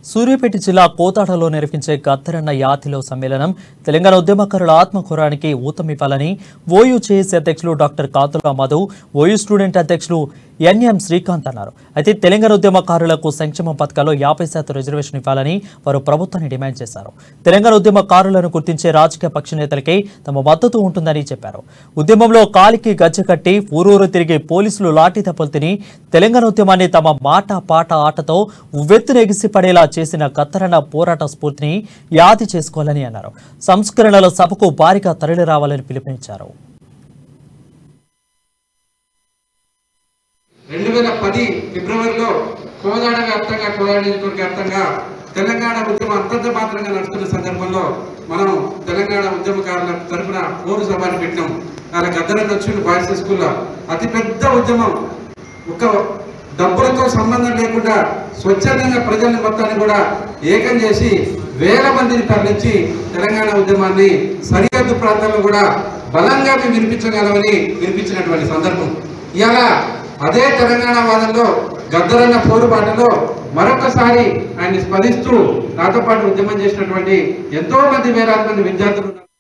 సూర్యాపేట జిల్లా కోతాడలో నిర్వహించే గద్దరన్న యాతిలో సమ్మేళనం తెలంగాణ ఉద్యమకారుల ఆత్మకూరానికి ఊతమివ్వాలని ఓయూ చేసి అధ్యక్షులు doctor Kathula Madhu OU student అధ్యక్షులు ఎన్ఎం శ్రీకాంత్ అన్నారు అయితే తెలంగాణ ఉద్యమకారులకు సంక్షేమ పథకాల్లో యాభై శాతం రిజర్వేషన్ ఇవ్వాలని వారు ప్రభుత్వాన్ని డిమాండ్ చేశారు తెలంగాణ ఉద్యమకారులను గుర్తించే రాజకీయ పక్ష నేతలకే తమ మద్దతు ఉంటుందని చెప్పారు ఉద్యమంలో కాలికి గజ్జె కట్టి ఊరూరు తిరిగి పోలీసులు లాఠీ దెబ్బలు తిని తెలంగాణ ఉద్యమాన్ని తమ మాట పాట ఆటతో ఉవ్వెత్తున ఎగిసి పడేలా చేసిన కత్తరణ పోరాట స్ఫూర్తిని యాది చేసుకోవాలని అన్నారు సంస్కరణల సభకు భారీగా తరలి రావాలని పిలుపునిచ్చారు రెండు వేల పది ఫిబ్రవరిలో కోదాడ వ్యాప్తంగా కోదాడ నియోజకవర్గ వ్యాప్తంగా తెలంగాణ ఉద్యమం అంతంత మాత్రంగా నడుస్తున్న సందర్భంలో మనం తెలంగాణ ఉద్యమకారుల తరఫున పోరు సభని పెట్టినాం అలా గద్దరన్న వచ్చిండు బాయ్స్ స్కూల్లో అతి పెద్ద ఉద్యమం ఒక డబ్బులతో సంబంధం లేకుండా స్వచ్ఛందంగా ప్రజల్ని మొత్తాన్ని కూడా ఏకం చేసి వేల మందిని తరలించి తెలంగాణ ఉద్యమాన్ని సరిహద్దు ప్రాంతాల్లో కూడా బలంగా మేము వినిపించగలమని వినిపించినటువంటి సందర్భం ఇలా అదే తెలంగాణ వాదంలో గద్దరన్న పోరుబాటులో మరొకసారి ఆయన్ని స్మరిస్తూ నాతో పాటు ఉద్యమం చేసినటువంటి ఎంతో మంది వేలాది మంది విద్యార్థులు ఉన్నారు.